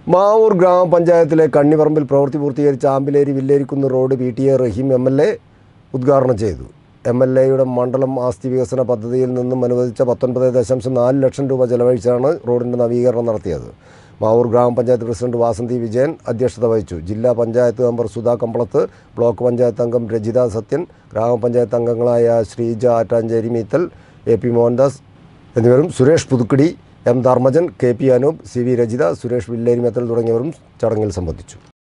മാവൂർ ഗ്രാമപഞ്ചായത്തിലെ കണ്ണിപറമ്പിൽ പ്രവൃത്തി പൂർത്തീകരിച്ച Ampileri Villerikkunnu road P T A Rahim M L A ഉദ്ഘാടനം ചെയ്തു എം എൽ എയുടെ മണ്ഡലം ആസ്തി വികസന പദ്ധതിയിൽ നിന്നും അനുവദിച്ച പത്തൊൻപത് ദശാംശം നാല് ലക്ഷം രൂപ ചെലവഴിച്ചാണ് റോഡിൻ്റെ നവീകരണം നടത്തിയത് മാവൂർ ഗ്രാമപഞ്ചായത്ത് പ്രസിഡന്റ് വാസന്തി വിജയൻ അധ്യക്ഷത വഹിച്ചു ജില്ലാ പഞ്ചായത്ത് മെമ്പർ സുധാ കമ്പളത്ത് ബ്ലോക്ക് പഞ്ചായത്ത് അംഗം രജിത സത്യൻ ഗ്രാമപഞ്ചായത്ത് അംഗങ്ങളായ ശ്രീജ ആറ്റാഞ്ചേരി മീത്തൽ എ പി മോഹൻദാസ് എന്നിവരും Suresh Puthukkadi M Dharmajan K P Anoop C V Rajitha Suresh Villerimathal തുടങ്ങിയവരും ചടങ്ങിൽ സംബന്ധിച്ചു